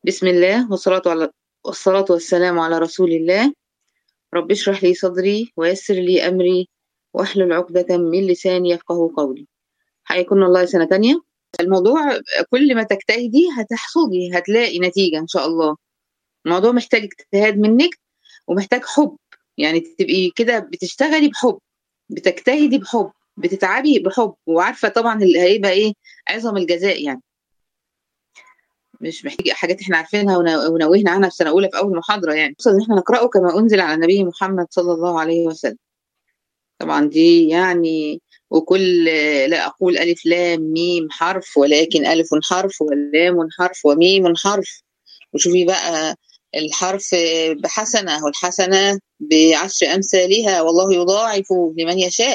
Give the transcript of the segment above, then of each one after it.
بسم الله والصلاة على والصلاة والسلام على رسول الله رب اشرح لي صدري ويسر لي أمري واحلل عقدة من لساني يفقه قولي حيكون الله سنة تانية الموضوع كل ما تجتهدي هتحصدي هتلاقي نتيجة إن شاء الله الموضوع محتاج اجتهاد منك ومحتاج حب يعني تبقي كده بتشتغلي بحب بتجتهدي بحب بتتعبي بحب وعارفة طبعا اللي هيبقى ايه عظم الجزاء يعني مش محتاج حاجات احنا عارفينها ون- ونوهنا عنها في سنه اولى في اول محاضره يعني خصوصا ان احنا نقراه كما انزل على النبي محمد صلى الله عليه وسلم طبعا دي يعني وكل لا اقول الف لام ميم حرف ولكن الف حرف ولام حرف وميم حرف وشوفي بقى الحرف بحسنه والحسنه بعشر امثالها والله يضاعف لمن يشاء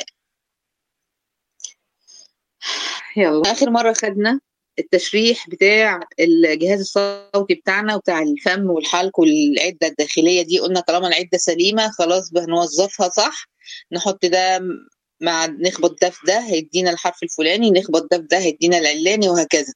يلا اخر مره خدنا التشريح بتاع الجهاز الصوتي بتاعنا وبتاع الفم والحلق والعده الداخليه دي قلنا طالما العده سليمه خلاص بنوظفها صح نحط ده مع نخبط ده في ده هيدينا الحرف الفلاني نخبط ده في ده هيدينا العلاني وهكذا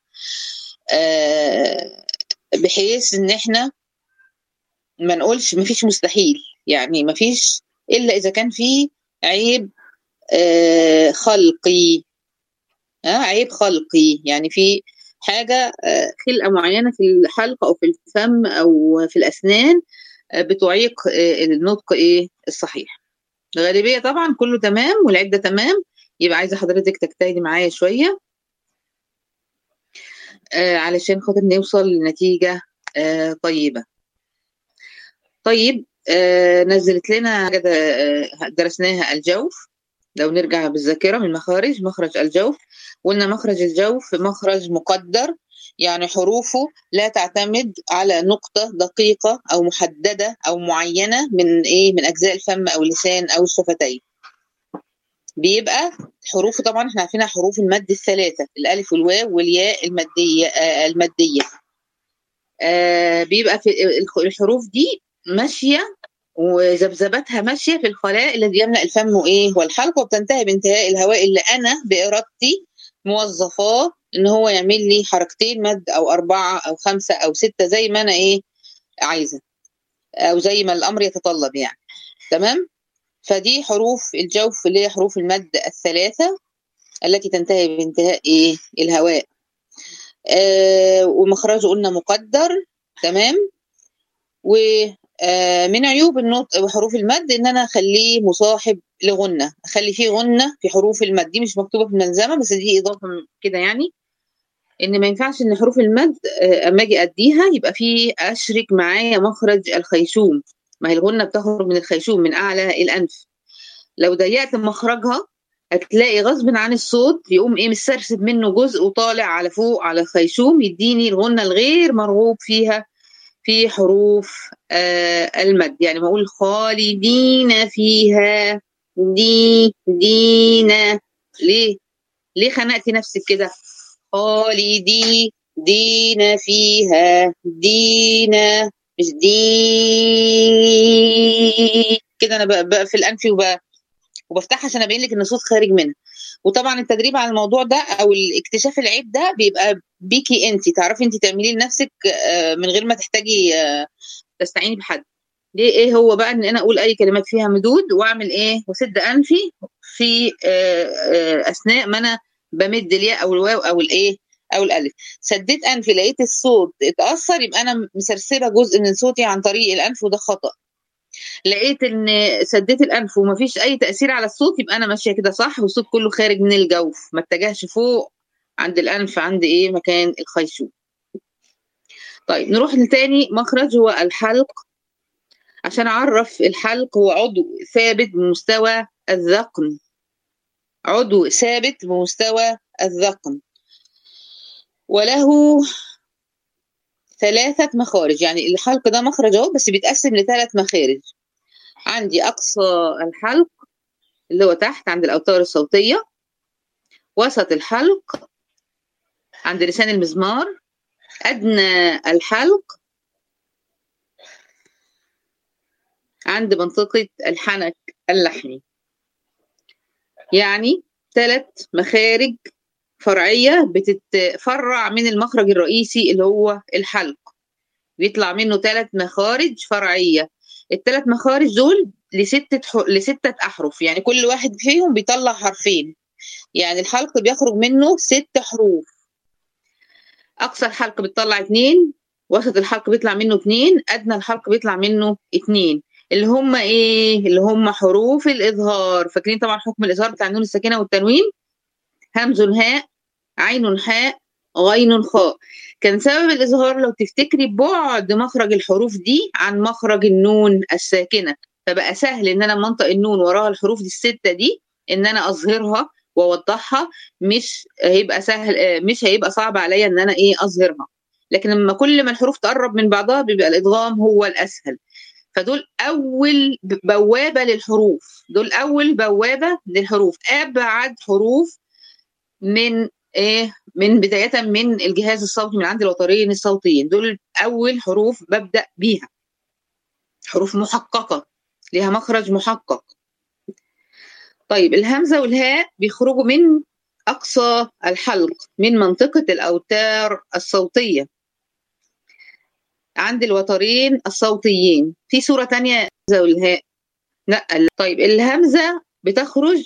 آه بحيث ان احنا ما نقولش مفيش مستحيل يعني مفيش الا اذا كان في عيب آه خلقي آه عيب خلقي يعني في حاجة آه، خلقة معينة في الحلق أو في الفم أو في الأسنان آه، بتعيق آه، النطق إيه الصحيح الغالبية طبعا كله تمام والعدة تمام يبقى عايزة حضرتك تجتهدي معايا شوية آه، علشان خاطر نوصل لنتيجة آه، طيبة طيب آه، نزلت لنا حاجة آه، درسناها الجوف لو نرجع بالذاكرة من مخارج مخرج الجوف قلنا مخرج الجوف مخرج مقدر يعني حروفه لا تعتمد على نقطة دقيقة أو محددة أو معينة من إيه من أجزاء الفم أو اللسان أو الشفتين بيبقى حروفه طبعا احنا عارفينها حروف المد الثلاثة الألف والواو والياء المادية آه المادية آه بيبقى في الحروف دي ماشية وذبذبتها ماشية في الخلاء الذي يملأ الفم إيه والحلق وبتنتهي بانتهاء الهواء اللي أنا بإرادتي موظفاه إن هو يعمل لي حركتين مد أو أربعة أو خمسة أو ستة زي ما أنا إيه عايزة أو زي ما الأمر يتطلب يعني تمام فدي حروف الجوف اللي هي حروف المد الثلاثة التي تنتهي بانتهاء إيه الهواء آه ومخرجه قلنا مقدر تمام و آه، من عيوب النطق وحروف المد ان انا اخليه مصاحب لغنه اخلي فيه غنه في حروف المد دي مش مكتوبه في الملزمه بس دي اضافه من كده يعني ان ما ينفعش ان حروف المد آه، اما اجي اديها يبقى في اشرك معايا مخرج الخيشوم ما هي الغنه بتخرج من الخيشوم من اعلى الانف لو ضيقت مخرجها هتلاقي غصب عن الصوت يقوم ايه مسترسب منه جزء وطالع على فوق على الخيشوم يديني الغنه الغير مرغوب فيها في حروف آه المد يعني ما اقول خالدين فيها دي دينا ليه ليه خنقتي نفسك كده خالدي دينا فيها دينا مش دي كده انا بقى, بقى في الانف وبقى وبفتحها عشان ابين لك ان الصوت خارج منها وطبعا التدريب على الموضوع ده او الاكتشاف العيب ده بيبقى بيكي انت تعرفي انت تعمليه لنفسك من غير ما تحتاجي تستعيني بحد ليه ايه هو بقى ان انا اقول اي كلمات فيها مدود واعمل ايه وسد انفي في اثناء ما انا بمد الياء او الواو او الايه او الالف سديت انفي لقيت الصوت اتاثر يبقى انا مسرسبه جزء من صوتي عن طريق الانف وده خطا لقيت ان سديت الانف ومفيش اي تاثير على الصوت يبقى انا ماشيه كده صح والصوت كله خارج من الجوف ما اتجهش فوق عند الانف عند ايه مكان الخيشوم طيب نروح لتاني مخرج هو الحلق عشان اعرف الحلق هو عضو ثابت بمستوى الذقن عضو ثابت بمستوى الذقن وله ثلاثة مخارج يعني الحلق ده مخرج اهو بس بيتقسم لثلاث مخارج عندي أقصى الحلق اللي هو تحت عند الأوتار الصوتية وسط الحلق عند لسان المزمار أدنى الحلق عند منطقة الحنك اللحمي يعني ثلاث مخارج فرعية بتتفرع من المخرج الرئيسي اللي هو الحلق بيطلع منه ثلاث مخارج فرعيه الثلاث مخارج دول لستة ح... لستة أحرف يعني كل واحد فيهم بيطلع حرفين يعني الحلق بيخرج منه ست حروف أقصى الحلق بتطلع اتنين وسط الحلق بيطلع منه اتنين أدنى الحلق بيطلع منه اتنين اللي هم إيه؟ اللي هم حروف الإظهار فاكرين طبعا حكم الإظهار بتاع النون الساكنة والتنوين همز هاء عين حاء غين خاء كان سبب الإظهار لو تفتكري بعد مخرج الحروف دي عن مخرج النون الساكنة فبقى سهل إن أنا منطق النون وراها الحروف دي الستة دي إن أنا أظهرها وأوضحها مش هيبقى سهل مش هيبقى صعب عليا إن أنا إيه أظهرها لكن لما كل ما الحروف تقرب من بعضها بيبقى الإدغام هو الأسهل فدول أول بوابة للحروف دول أول بوابة للحروف أبعد حروف من إيه من بداية من الجهاز الصوتي من عند الوترين الصوتيين دول أول حروف ببدأ بيها حروف محققة ليها مخرج محقق طيب الهمزة والهاء بيخرجوا من أقصى الحلق من منطقة الأوتار الصوتية عند الوترين الصوتيين في صورة تانية الهمزة والهاء لا طيب الهمزة بتخرج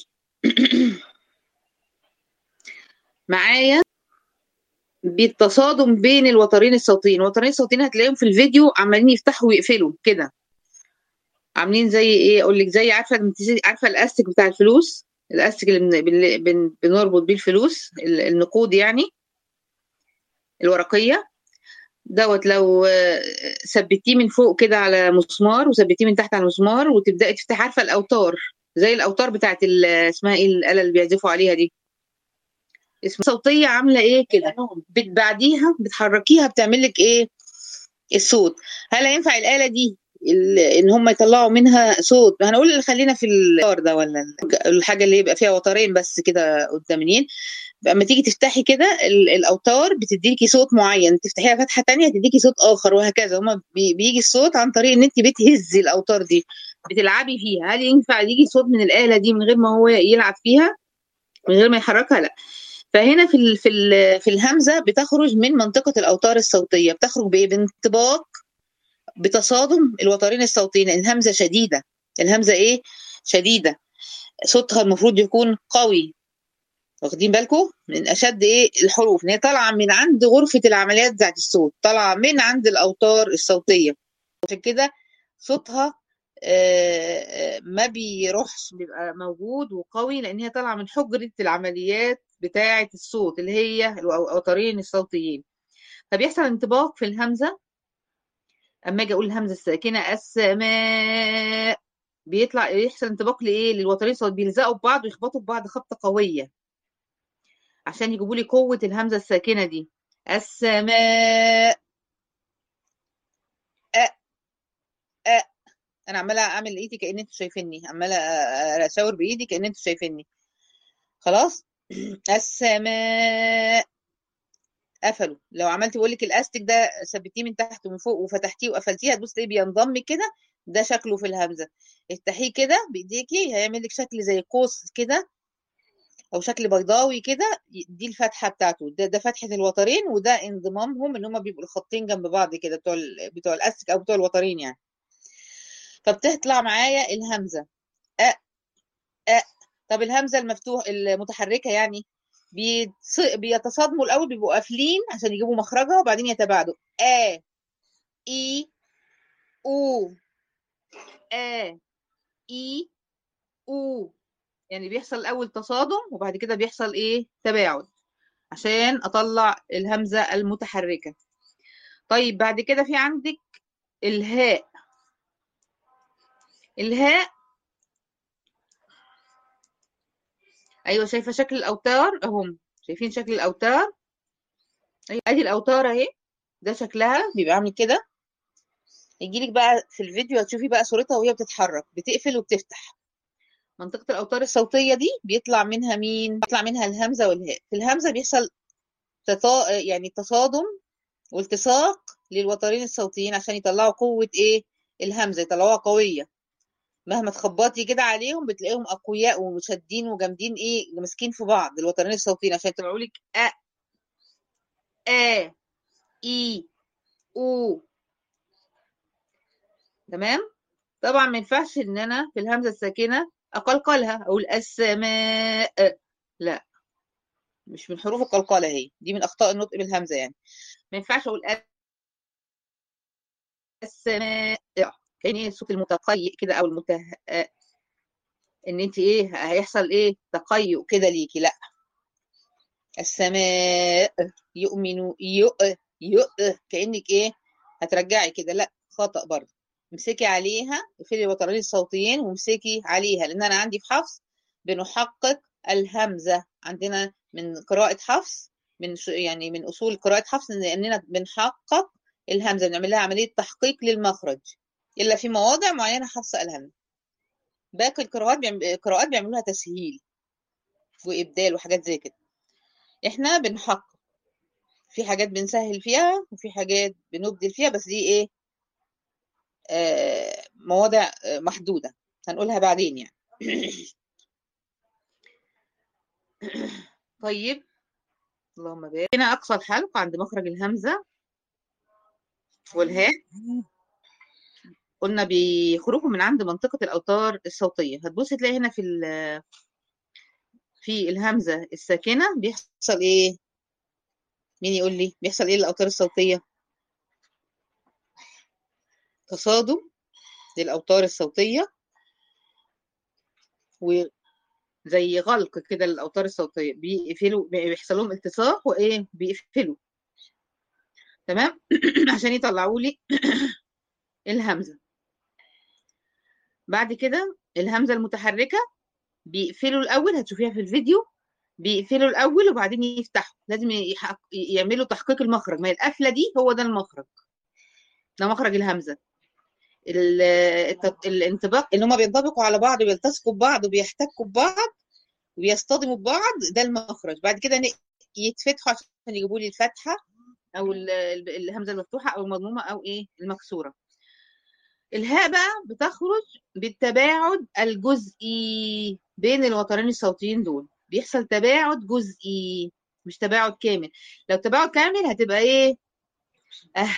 معايا بالتصادم بين الوترين الصوتيين الوترين الصوتيين هتلاقيهم في الفيديو عمالين يفتحوا ويقفلوا كده عاملين زي ايه اقول لك زي عارفه عارفه الاستك بتاع الفلوس الاستك اللي بن بنربط بيه الفلوس النقود يعني الورقيه دوت لو ثبتيه من فوق كده على مسمار وثبتيه من تحت على مسمار وتبداي تفتحي عارفه الاوتار زي الاوتار بتاعت اسمها ايه الاله اللي بيعزفوا عليها دي اسم صوتيه عامله ايه كده بتبعديها بتحركيها بتعمل لك ايه الصوت هل هينفع الاله دي ان هم يطلعوا منها صوت هنقول خلينا في الوتر ده ولا الحاجه اللي يبقى فيها وترين بس كده قدامين لما تيجي تفتحي كده الاوتار بتديكي صوت معين تفتحيها فتحه تانية تديكي صوت اخر وهكذا هما بيجي الصوت عن طريق ان انت بتهزي الاوتار دي بتلعبي فيها هل ينفع يجي صوت من الاله دي من غير ما هو يلعب فيها من غير ما يحركها لا فهنا في ال في ال في الهمزه بتخرج من منطقه الاوتار الصوتيه بتخرج بايه بانطباق بتصادم الوترين الصوتيين الهمزه شديده الهمزه ايه شديده صوتها المفروض يكون قوي واخدين بالكم من اشد ايه الحروف ان هي طالعه من عند غرفه العمليات بتاعت الصوت طالعه من عند الاوتار الصوتيه عشان كده صوتها ما بيروحش بيبقى موجود وقوي لان هي طالعه من حجره العمليات بتاعه الصوت اللي هي الاوتارين الصوتيين فبيحصل انطباق في الهمزه اما اجي اقول الهمزه الساكنه السماء بيطلع يحصل انطباق لايه للوترين الصوت بيلزقوا ببعض ويخبطوا ببعض خبطه قويه عشان يجيبوا لي قوه الهمزه الساكنه دي السماء أ أ انا عماله اعمل ايدي كان انتوا شايفيني عماله اشاور بايدي كان انتوا شايفيني خلاص السماء قفلوا لو عملت بقول لك الاستك ده ثبتيه من تحت ومن فوق وفتحتيه وقفلتيه هتبص تلاقيه بينضم كده ده شكله في الهمزه افتحيه كده بايديكي هيعمل لك شكل زي قوس كده او شكل بيضاوي كده دي الفتحه بتاعته ده ده فتحه الوترين وده انضمامهم ان هم بيبقوا الخطين جنب بعض كده بتوع بتوع الاستك او بتوع الوترين يعني فبتطلع معايا الهمزه أ أ طب الهمزه المفتوح المتحركه يعني بيتصادموا الاول بيبقوا قافلين عشان يجيبوا مخرجها وبعدين يتباعدوا ا اي او ا اي او يعني بيحصل الاول تصادم وبعد كده بيحصل ايه تباعد عشان اطلع الهمزه المتحركه طيب بعد كده في عندك الهاء الهاء ايوه شايفه شكل الاوتار اهم شايفين شكل الاوتار أيوة. ادي الاوتار اهي ده شكلها بيبقى عامل كده يجيلك بقى في الفيديو هتشوفي بقى صورتها وهي بتتحرك بتقفل وبتفتح منطقة الأوتار الصوتية دي بيطلع منها مين؟ بيطلع منها الهمزة والهاء في الهمزة بيحصل تطا... يعني تصادم والتصاق للوترين الصوتيين عشان يطلعوا قوة إيه؟ الهمزة يطلعوها قوية مهما تخبطي كده عليهم بتلاقيهم اقوياء ومشدين وجامدين ايه ماسكين في بعض الوترين الصوتيين عشان يطلعوا لك ا ا اي او تمام طبعا ما ينفعش ان انا في الهمزه الساكنه اقلقلها اقول السماء لا مش من حروف القلقله هي دي من اخطاء النطق بالهمزه يعني ما ينفعش اقول السماء كان ايه الصوت المتقيء كده او المته ان انت ايه هيحصل ايه تقيؤ كده ليكي لا السماء يؤمن يؤ يؤ كانك ايه هترجعي كده لا خطأ برضه امسكي عليها اقفلي الوترين الصوتيين وامسكي عليها لان انا عندي في حفص بنحقق الهمزه عندنا من قراءه حفص من يعني من اصول قراءه حفص اننا بنحقق الهمزه بنعمل لها عمليه تحقيق للمخرج الا في مواضع معينه حفص الهمزه باقي القراءات بيعم... القراءات بيعملوا لها تسهيل وابدال وحاجات زي كده احنا بنحقق في حاجات بنسهل فيها وفي حاجات بنبدل فيها بس دي ايه آه مواضع محدودة هنقولها بعدين يعني طيب اللهم بارك هنا أقصى الحلق عند مخرج الهمزة والهاء قلنا بيخرجوا من عند منطقة الأوتار الصوتية هتبص تلاقي هنا في في الهمزة الساكنة بيحصل إيه؟ مين يقول لي بيحصل إيه للأوتار الصوتية؟ تصادم للأوتار الصوتية وزي غلق كده للأوتار الصوتية بيقفلوا بيحصل لهم التصاق وإيه بيقفلوا تمام عشان يطلعوا لي الهمزة بعد كده الهمزة المتحركة بيقفلوا الأول هتشوفيها في الفيديو بيقفلوا الأول وبعدين يفتحوا لازم يحق... يعملوا تحقيق المخرج ما القفلة دي هو ده المخرج ده مخرج الهمزة الانطباق ان هم بينطبقوا على بعض وبيلتصقوا ببعض وبيحتكوا ببعض وبيصطدموا ببعض ده المخرج بعد كده يتفتحوا عشان يجيبوا لي الفتحه او الهمزه المفتوحه او المضمومه او ايه المكسوره الهاء بقى بتخرج بالتباعد الجزئي بين الوترين الصوتيين دول بيحصل تباعد جزئي مش تباعد كامل لو تباعد كامل هتبقى ايه أه.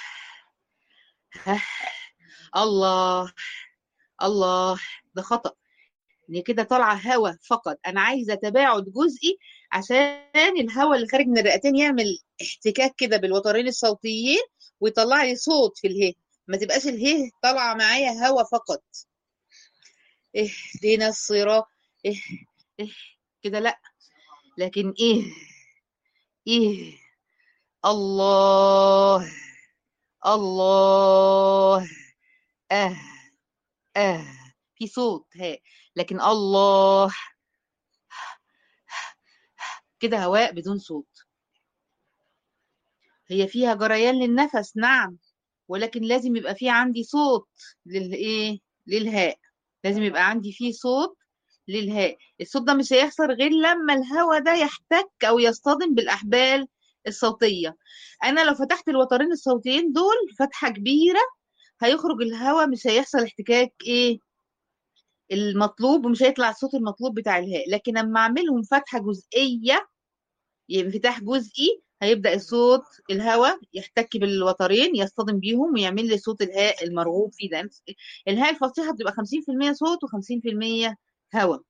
أه. الله الله ده خطأ ان كده طالعه هوا فقط انا عايزه تباعد جزئي عشان الهواء اللي خارج من الرئتين يعمل احتكاك كده بالوترين الصوتيين ويطلع لي صوت في الهه ما تبقاش الهه طالعه معايا هوا فقط اهدنا الصراط إيه إيه كده لا لكن ايه ايه الله الله اه اه في صوت هاء لكن الله كده هواء بدون صوت هي فيها جريان للنفس نعم ولكن لازم يبقى في عندي صوت للايه للهاء لازم يبقى عندي فيه صوت للهاء الصوت ده مش هيحصل غير لما الهواء ده يحتك او يصطدم بالاحبال الصوتيه انا لو فتحت الوترين الصوتيين دول فتحه كبيره هيخرج الهواء مش هيحصل احتكاك ايه المطلوب ومش هيطلع الصوت المطلوب بتاع الهاء لكن لما اعملهم فتحه جزئيه انفتاح جزئي هيبدا الصوت الهواء يحتك بالوترين يصطدم بيهم ويعمل لي صوت الهاء المرغوب فيه ده الهاء الفصيحه بتبقى 50% صوت و50% هواء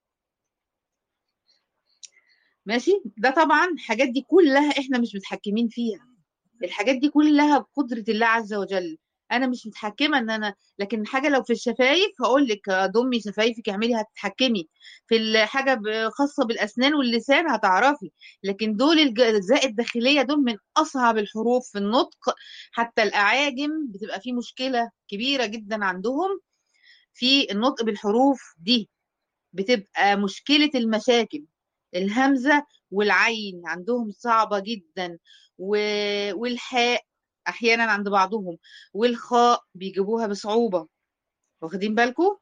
ماشي ده طبعا الحاجات دي كلها احنا مش متحكمين فيها الحاجات دي كلها بقدره الله عز وجل انا مش متحكمه ان انا لكن حاجه لو في الشفايف هقول لك ضمي شفايفك اعملي هتتحكمي في الحاجه خاصه بالاسنان واللسان هتعرفي لكن دول الاجزاء الداخليه دول من اصعب الحروف في النطق حتى الاعاجم بتبقى في مشكله كبيره جدا عندهم في النطق بالحروف دي بتبقى مشكله المشاكل الهمزه والعين عندهم صعبه جدا والحاء احيانا عند بعضهم والخاء بيجيبوها بصعوبه واخدين بالكم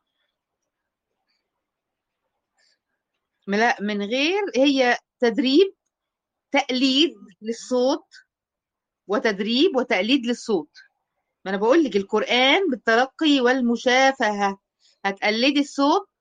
لا من غير هي تدريب تقليد للصوت وتدريب وتقليد للصوت ما انا بقول لك القران بالتلقي والمشافهه هتقلدي الصوت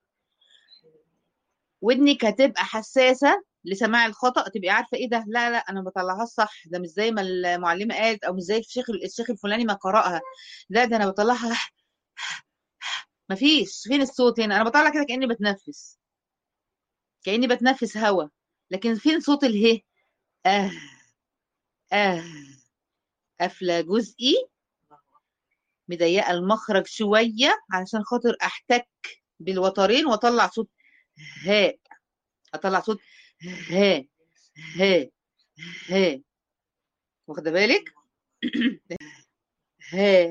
ودنك هتبقى حساسه لسماع الخطا تبقي عارفه ايه ده لا لا انا ما بطلعهاش صح ده مش زي ما المعلمه قالت او مش زي الشيخ الشيخ الفلاني ما قراها لا ده انا بطلعها مفيش فين الصوت هنا انا بطلع كده كاني بتنفس كاني بتنفس هوا لكن فين صوت اله اه اه قافله جزئي مضيقه المخرج شويه علشان خاطر احتك بالوترين واطلع صوت هاء اطلع صوت ها ها ها واخده بالك ها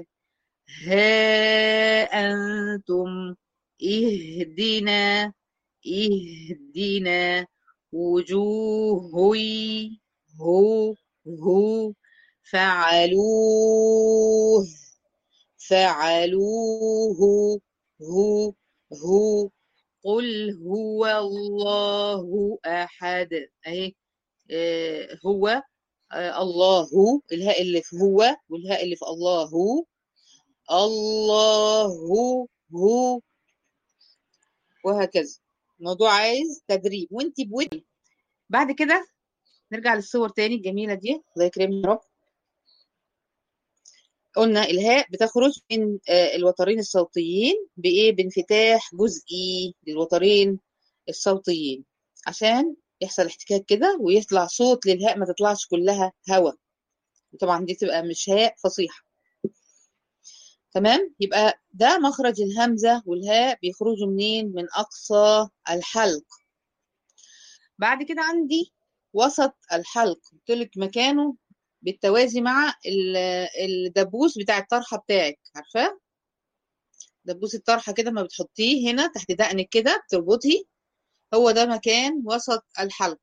ها أنتم اهدنا اهدنا وجوه هو هو فعلوه فعلوه هو هو قل هو الله أحد أهي آه، هو آه، الله الهاء اللي في هو والهاء اللي في الله هو الله هو وهكذا الموضوع عايز تدريب وانت بودي بعد كده نرجع للصور تاني الجميلة دي الله يكرمك يا رب قلنا الهاء بتخرج من آه، الوترين الصوتيين بايه بانفتاح جزئي للوترين الصوتيين عشان يحصل احتكاك كده ويطلع صوت للهاء ما تطلعش كلها هوا وطبعا دي تبقى مش هاء فصيحة تمام يبقى ده مخرج الهمزة والهاء بيخرجوا منين من أقصى الحلق بعد كده عندي وسط الحلق قلت لك مكانه بالتوازي مع ال- الدبوس بتاع الطرحة بتاعك عارفاه دبوس الطرحة كده ما بتحطيه هنا تحت دقنك كده بتربطيه هو ده مكان وسط الحلق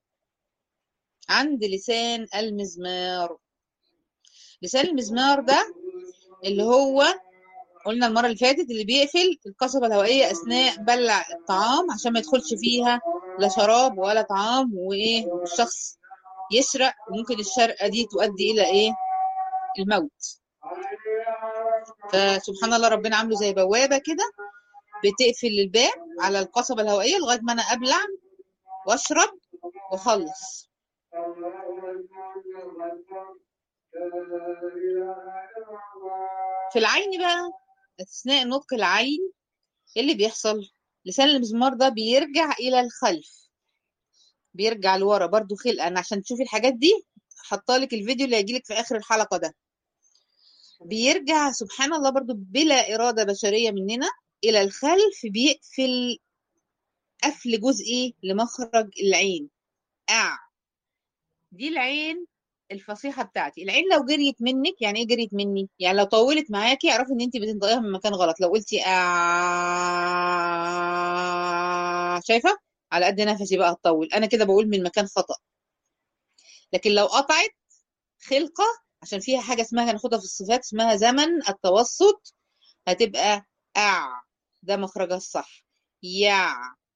عند لسان المزمار لسان المزمار ده اللي هو قلنا المرة اللي فاتت اللي بيقفل القصبة الهوائية أثناء بلع الطعام عشان ما يدخلش فيها لا شراب ولا طعام وإيه الشخص يشرق وممكن الشرقة دي تؤدي إلى إيه الموت فسبحان الله ربنا عامله زي بوابة كده بتقفل الباب على القصبة الهوائية لغاية ما أنا أبلع وأشرب وأخلص في العين بقى أثناء نطق العين إيه اللي بيحصل لسان المزمار ده بيرجع إلى الخلف بيرجع لورا برضو خلقا أنا عشان تشوفي الحاجات دي حطالك الفيديو اللي هيجيلك في آخر الحلقة ده بيرجع سبحان الله برضو بلا إرادة بشرية مننا إلى الخلف بيقفل قفل جزئي لمخرج العين أع دي العين الفصيحة بتاعتي العين لو جريت منك يعني ايه جريت مني يعني لو طولت معاكي اعرفي ان انت بتنطقيها من مكان غلط لو قلتي آه شايفة على قد نفسي بقى هتطول انا كده بقول من مكان خطأ لكن لو قطعت خلقة عشان فيها حاجة اسمها هناخدها في الصفات اسمها زمن التوسط هتبقى أع ده مخرجها الصح يع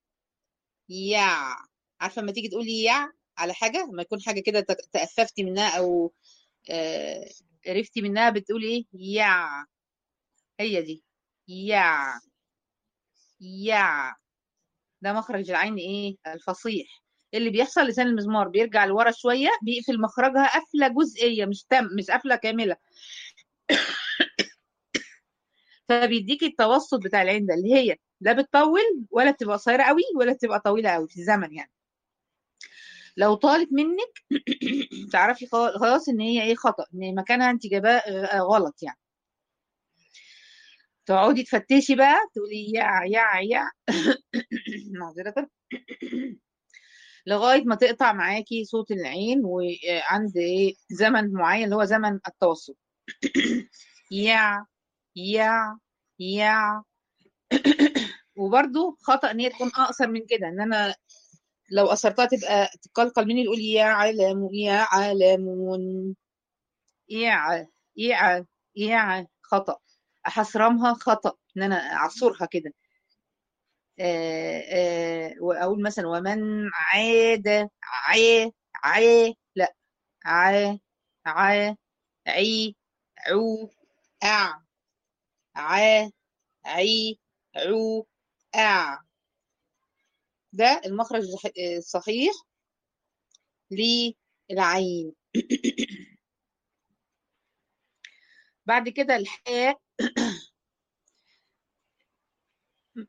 يع عارفة لما تيجي تقولي يع على حاجة لما يكون حاجة كده تك- تأففتي منها أو آه، عرفتي منها بتقولي إيه يع هي دي يع يع ده مخرج العين إيه الفصيح اللي بيحصل لسان المزمار بيرجع لورا شوية بيقفل مخرجها قفلة جزئية مش تم مش قفلة كاملة فبيديكي التوسط بتاع العين ده اللي هي لا بتطول ولا بتبقى قصيرة قوي ولا بتبقى طويلة قوي في الزمن يعني لو طالت منك تعرفي خلا- خلاص ان هي ايه خطأ ان مكانها انت جايباه غ- غلط يعني تقعدي تفتشي بقى تقولي يا يا يا معذرة لغاية ما تقطع معاكي صوت العين وعند ايه زمن معين اللي هو زمن التوسط يا يا يا وبرده خطأ ان هي تكون اقصر من كده ان انا لو قصرتها تبقى تقلقل مني تقول يا عالم يا عالمون يا يا يا خطأ احسرمها خطأ ان انا اعصرها كده آه، آه، واقول مثلا ومن عاد عي عي لا ع ع عي عو أع ع عي عو أع ده المخرج الصح- الصحيح للعين بعد كده الحاء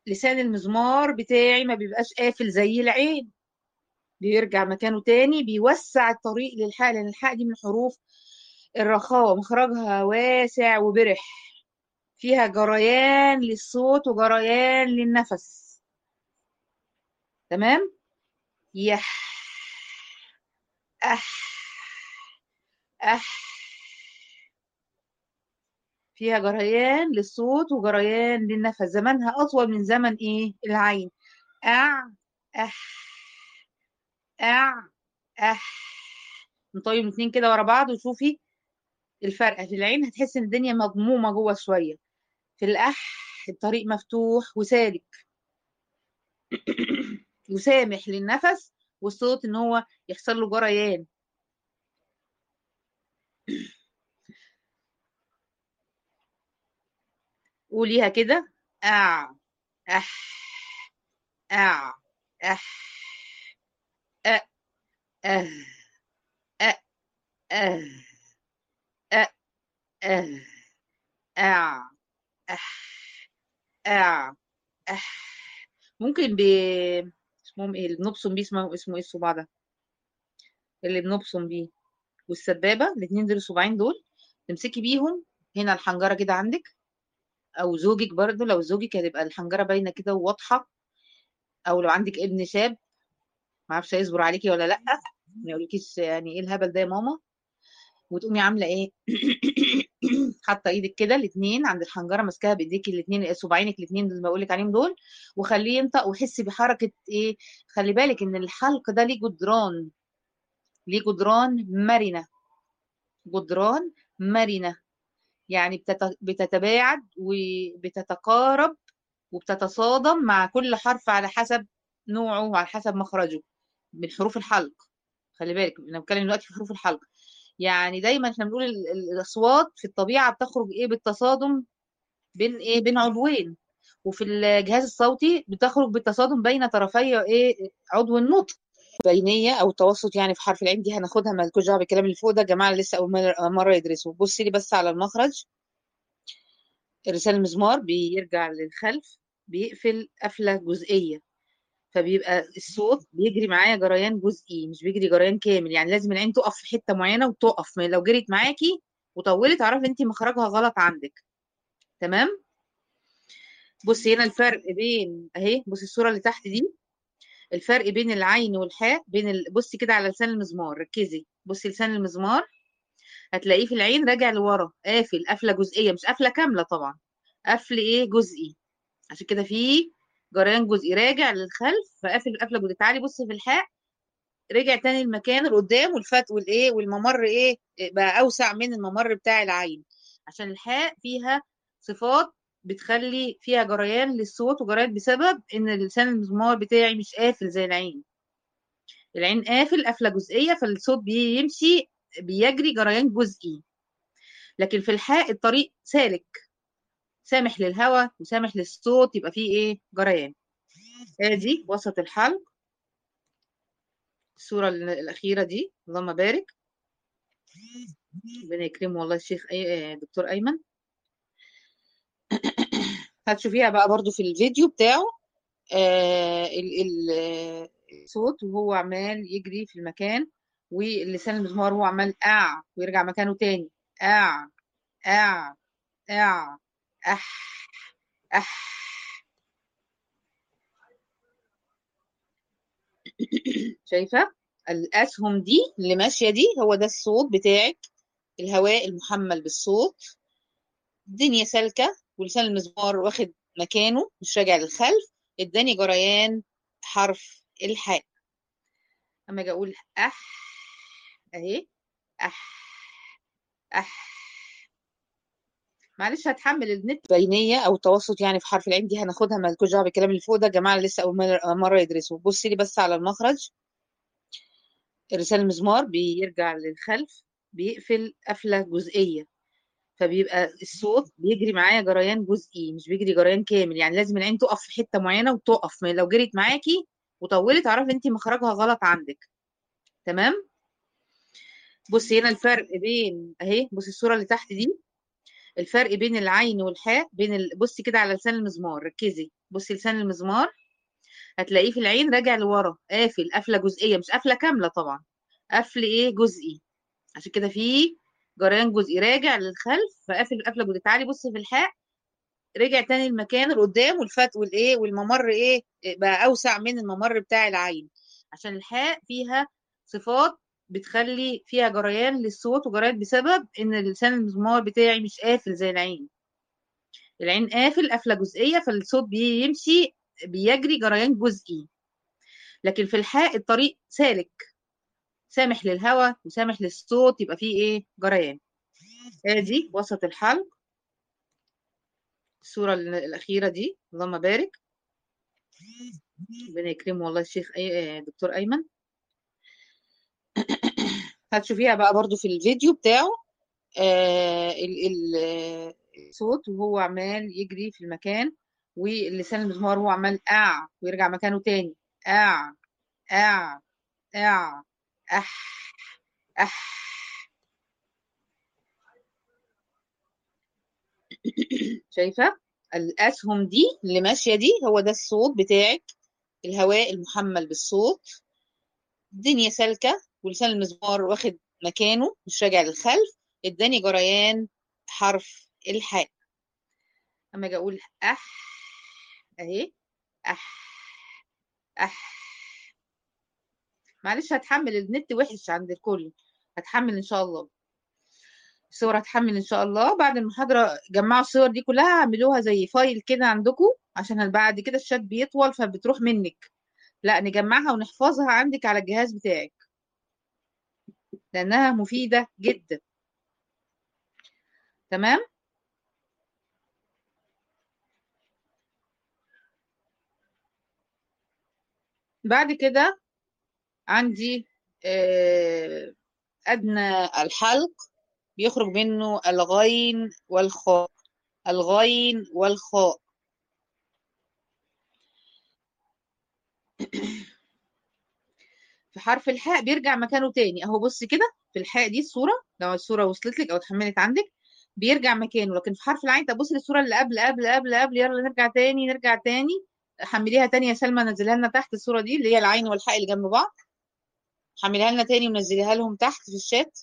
لسان المزمار بتاعي ما بيبقاش قافل زي العين بيرجع مكانه تاني بيوسع الطريق للحاء لان الحاء دي من حروف الرخاوة مخرجها واسع وبرح فيها جريان للصوت وجريان للنفس تمام يح أح أح فيها جريان للصوت وجريان للنفس زمنها أطول من زمن إيه العين أع أح أع أح نطيب الاثنين كده ورا بعض وشوفي الفرق في العين هتحس ان الدنيا مضمومة جوه شوية في الأح الطريق مفتوح وسالك وسامح للنفس والصوت ان هو يحصل له جريان قوليها كده أع أح أع أح أ أه أ أه أ أه أع أح أع أح ممكن ب اسمهم ايه اللي بنبصم بيه اسمه اسمه ايه الصباع ده اللي بنبصم بيه والسبابة الاتنين دول الصباعين دول تمسكي بيهم هنا الحنجرة كده عندك او زوجك برضو لو زوجك هتبقى الحنجرة باينة كده وواضحة او لو عندك ابن شاب معرفش هيصبر عليكي ولا لأ ما يقولكيش يعني ايه الهبل ده يا ماما وتقومي عاملة ايه حاطة ايدك كده الاتنين عند الحنجرة ماسكاها بايديكي الاتنين صباعينك الاتنين اللي بقولك عليهم دول وخليه ينطق ويحس بحركة ايه خلي بالك ان الحلق ده ليه جدران ليه جدران مرنة جدران مرنة يعني بتت... بتتباعد وبتتقارب وبتتصادم مع كل حرف على حسب نوعه وعلى حسب مخرجه من حروف الحلق خلي بالك انا بتكلم دلوقتي في حروف الحلق يعني دايما احنا بنقول ال- ال- الاصوات في الطبيعه بتخرج ايه بالتصادم بين ايه بين عضوين وفي الجهاز الصوتي بتخرج بالتصادم بين طرفي ايه عضو النطق بينيه او التوسط يعني في حرف العين دي هناخدها مالكوش دعوه بالكلام اللي فوق ده جماعه لسه اول مره مرة يدرسوا بصي لي بس على المخرج الرسالة المزمار بيرجع للخلف بيقفل قفلة جزئية فبيبقى الصوت بيجري معايا جريان جزئي مش بيجري جريان كامل يعني لازم العين تقف في حتة معينة وتقف ما لو جريت معاكي وطولت اعرفي انت مخرجها غلط عندك تمام بصي هنا الفرق بين اهي بصي الصورة اللي تحت دي الفرق بين العين والحاء بين ال... بصي كده على لسان المزمار ركزي بصي لسان المزمار هتلاقيه في العين راجع لورا قافل قفلة جزئية مش قفلة كاملة طبعا قفل ايه جزئي عشان كده في جريان جزئي راجع للخلف فقافل القفله جزئي تعالي بصي في الحاء رجع تاني المكان القدام والفت والايه والممر ايه بقى اوسع من الممر بتاع العين عشان الحاء فيها صفات بتخلي فيها جريان للصوت وجريان بسبب ان لسان المزمار بتاعي مش قافل زي العين العين قافل قفله جزئيه فالصوت بيمشي بيجري جريان جزئي لكن في الحاء الطريق سالك سامح للهواء وسامح للصوت يبقى فيه ايه جريان ادي وسط الحلق الصورة الأخيرة دي اللهم بارك ربنا يكرمه والله الشيخ أي... دكتور أيمن هتشوفيها بقى برضو في الفيديو بتاعه آه ال... ال... الصوت وهو عمال يجري في المكان واللسان المزمار هو عمال أع ويرجع مكانه تاني أع أع أع أح أح شايفة الأسهم دي اللي ماشية دي هو ده الصوت بتاعك الهواء المحمل بالصوت الدنيا سالكة ولسان المزمار واخد مكانه مش راجع للخلف اداني جريان حرف الحاء اما اجي اقول اح اهي اح اح معلش هتحمل النت بينيه او التوسط يعني في حرف العين دي هناخدها مالكوش دعوه بالكلام اللي فوق ده جماعه لسه اول مره يدرسوا بصي لي بس على المخرج الرسالة المزمار بيرجع للخلف بيقفل قفلة جزئية فبيبقى الصوت بيجري معايا جريان جزئي مش بيجري جريان كامل يعني لازم العين تقف في حتة معينة وتقف لو جريت معاكي وطولت اعرفي انت مخرجها غلط عندك تمام بصي هنا الفرق بين اهي بصي الصورة اللي تحت دي الفرق بين العين والحاء بين ال... بصي كده على لسان المزمار ركزي بصي لسان المزمار هتلاقيه في العين راجع لورا قافل قفله جزئيه مش قفله كامله طبعا قفل ايه جزئي عشان كده في جريان جزئي راجع للخلف فقافل قفله جزئيه تعالي بصي في الحاء رجع تاني المكان لقدام والفت والايه والممر ايه بقى اوسع من الممر بتاع العين عشان الحاء فيها صفات بتخلي فيها جريان للصوت وجريان بسبب ان لسان المزمار بتاعي مش قافل زي العين العين قافل قفله جزئيه فالصوت بيمشي بيجري جريان جزئي لكن في الحاء الطريق سالك سامح للهواء وسامح للصوت يبقى فيه ايه جريان ادي وسط الحلق الصورة الأخيرة دي اللهم بارك ربنا يكرمه والله الشيخ أي... دكتور أيمن هتشوفيها بقى برضو في الفيديو بتاعه آه ال... ال... الصوت وهو عمال يجري في المكان واللسان المزمار هو عمال أع ويرجع مكانه تاني أع أع أع أح أح شايفة الأسهم دي اللي ماشية دي هو ده الصوت بتاعك الهواء المحمل بالصوت الدنيا سالكة ولسان المزمار واخد مكانه مش راجع للخلف اداني جريان حرف الحاء اما اجي اقول اح اهي اح اح معلش هتحمل النت وحش عند الكل هتحمل ان شاء الله الصور هتحمل ان شاء الله بعد المحاضره جمعوا الصور دي كلها اعملوها زي فايل كده عندكم عشان بعد كده الشات بيطول فبتروح منك لا نجمعها ونحفظها عندك على الجهاز بتاعك لانها مفيده جدا تمام بعد كده عندي أدنى الحلق بيخرج منه الغين والخاء الغين والخاء في حرف الحاء بيرجع مكانه تاني اهو بص كده في الحاء دي الصورة لو الصورة وصلت لك او اتحملت عندك بيرجع مكانه لكن في حرف العين تبص للصورة اللي قبل قبل قبل قبل يلا نرجع تاني نرجع تاني حمليها تاني يا سلمى نزلها لنا تحت الصورة دي اللي هي العين والحاء اللي جنب بعض حملها لنا تاني ونزليها لهم تحت في الشات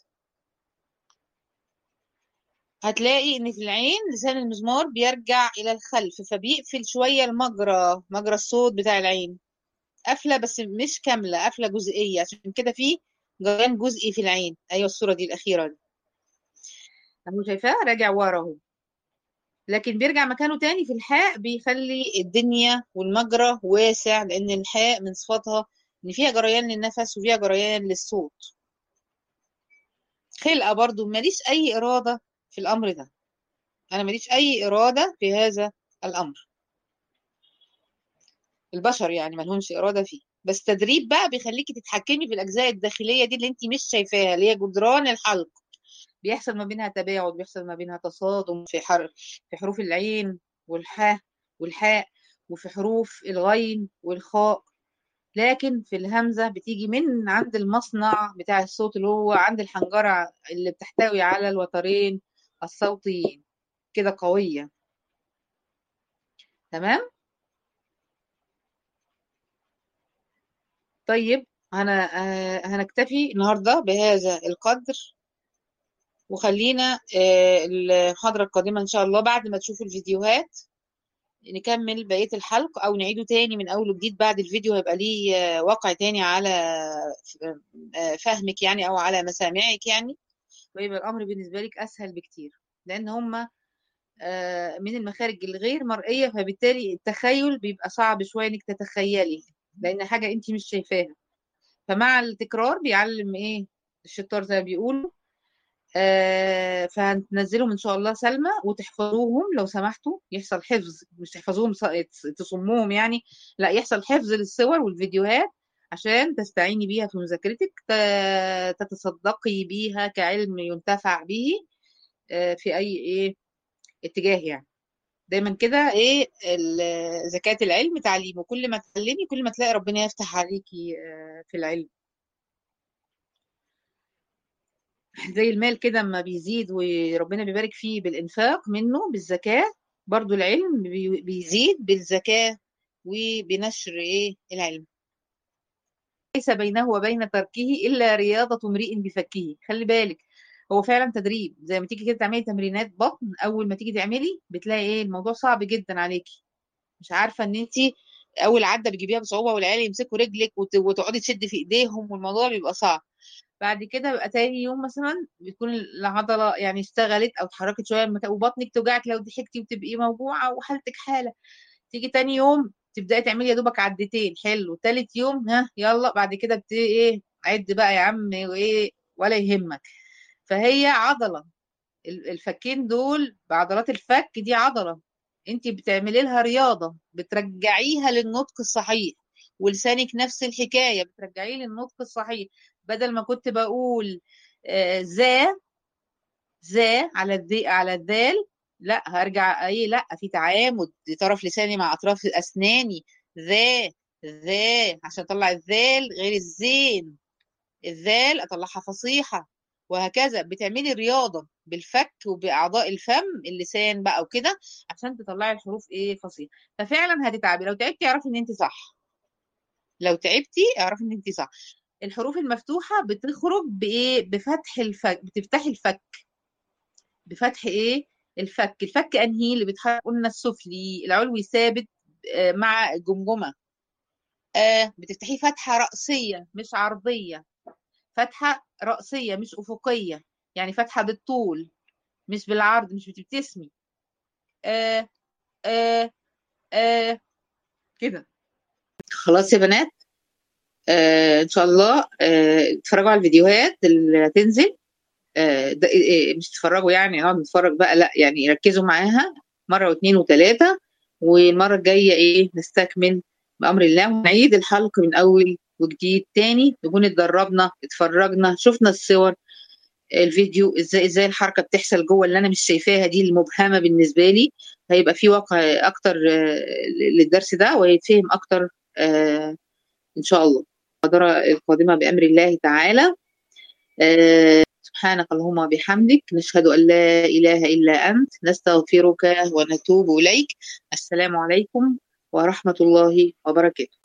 هتلاقي ان في العين لسان المزمار بيرجع الى الخلف فبيقفل شوية المجرى مجرى الصوت بتاع العين قفلة بس مش كاملة قفلة جزئية عشان كده في جريان جزئي في العين ايوه الصورة دي الاخيرة دي اهو شايفاه راجع ورا اهو لكن بيرجع مكانه تاني في الحاء بيخلي الدنيا والمجرى واسع لان الحاء من صفاتها ان فيها جريان للنفس وفيها جريان للصوت خلقة برضو ماليش اي ارادة في الامر ده انا ماليش اي ارادة في هذا الامر البشر يعني مالهمش اراده فيه بس تدريب بقى بيخليكي تتحكمي في الاجزاء الداخليه دي اللي انت مش شايفاها اللي هي جدران الحلق بيحصل ما بينها تباعد بيحصل ما بينها تصادم في حرف في حروف العين والحاء والحاء وفي حروف الغين والخاء لكن في الهمزة بتيجي من عند المصنع بتاع الصوت اللي هو عند الحنجرة اللي بتحتوي على الوترين الصوتيين كده قوية تمام طيب هن... هنكتفي النهاردة بهذا القدر وخلينا المحاضرة القادمة إن شاء الله بعد ما تشوفوا الفيديوهات نكمل بقية الحلقة أو نعيده تاني من أول وجديد بعد الفيديو هيبقى ليه واقع تاني على فهمك يعني أو على مسامعك يعني ويبقى الأمر بالنسبة لك أسهل بكتير لأن هما من المخارج الغير مرئية فبالتالي التخيل بيبقى صعب شوية إنك تتخيلي لأن حاجة أنت مش شايفاها فمع التكرار بيعلم إيه الشطار زي ما بيقولوا آه فهننزلهم ان شاء الله سلمى وتحفظوهم لو سمحتوا يحصل حفظ مش تحفظوهم تصموهم يعني لا يحصل حفظ للصور والفيديوهات عشان تستعيني بيها في مذاكرتك تتصدقي بيها كعلم ينتفع به آه في اي ايه اتجاه يعني دايما كده ايه زكاة العلم تعليم وكل ما تعلمي كل ما تلاقي ربنا يفتح عليكي آه في العلم زي المال كده اما بيزيد وربنا بيبارك فيه بالإنفاق منه بالزكاة برضو العلم بي- بيزيد بالزكاة وبنشر ايه العلم ليس بينه وبين تركه إلا رياضة امرئ بفكه خلي بالك هو فعلا تدريب زي ما تيجي كده تعملي تمرينات بطن أول ما تيجي تعملي بتلاقي ايه الموضوع صعب جدا عليكي مش عارفة ان انت أول عدة بتجيبيها بصعوبة والعيال يمسكوا رجلك وت- وتقعدي تشدي في ايديهم والموضوع بيبقى صعب بعد كده بيبقى تاني يوم مثلا بتكون العضلة يعني اشتغلت أو اتحركت شوية المكان وبطنك توجعك لو ضحكتي وتبقي موجوعة وحالتك حالة تيجي تاني يوم تبدأي تعملي يا دوبك عدتين حلو تالت يوم ها يلا بعد كده بت ايه عد بقى يا عم وايه ولا يهمك فهي عضلة ال- الفكين دول بعضلات الفك دي عضلة انت بتعملي لها رياضة بترجعيها للنطق الصحيح ولسانك نفس الحكاية بترجعيه للنطق الصحيح بدل ما كنت بقول آه، ذا ذا على الذي على الذال لا هرجع ايه لا في تعامد طرف لساني مع اطراف اسناني ذا ذا عشان اطلع الذال غير الزين الذال اطلعها فصيحة وهكذا بتعملي رياضة بالفك وبأعضاء الفم اللسان بقى وكده عشان تطلعي الحروف ايه فصيحة ففعلا هتتعبي لو تعبتي اعرفي ان انت صح لو تعبتي اعرفي ان انت صح الحروف المفتوحة بتخرج بايه بفتح الفك بتفتحي الفك بفتح ايه الفك الفك انهي اللي بيتحرك قلنا السفلي العلوي ثابت آه، مع الجمجمة آه بتفتحيه فتحة رأسية مش عرضية فتحة رأسية مش أفقية يعني فتحة بالطول مش بالعرض مش بتبتسمي آه آه آه كده خلاص يا بنات آه ان شاء الله آه اتفرجوا على الفيديوهات اللي هتنزل آه ده آه مش تتفرجوا يعني نقعد نتفرج بقى لا يعني ركزوا معاها مره واثنين وثلاثه والمره الجايه ايه نستكمل بامر الله ونعيد الحلقه من اول وجديد تاني نكون اتدربنا اتفرجنا شفنا الصور الفيديو ازاي ازاي الحركه بتحصل جوه اللي انا مش شايفاها دي المبهمه بالنسبه لي هيبقى في واقع اكتر آه، للدرس ده وهيتفهم اكتر آه، ان شاء الله المحاضره القادمه بامر الله تعالى آه، سبحانك اللهم وبحمدك نشهد ان لا اله الا انت نستغفرك ونتوب اليك السلام عليكم ورحمه الله وبركاته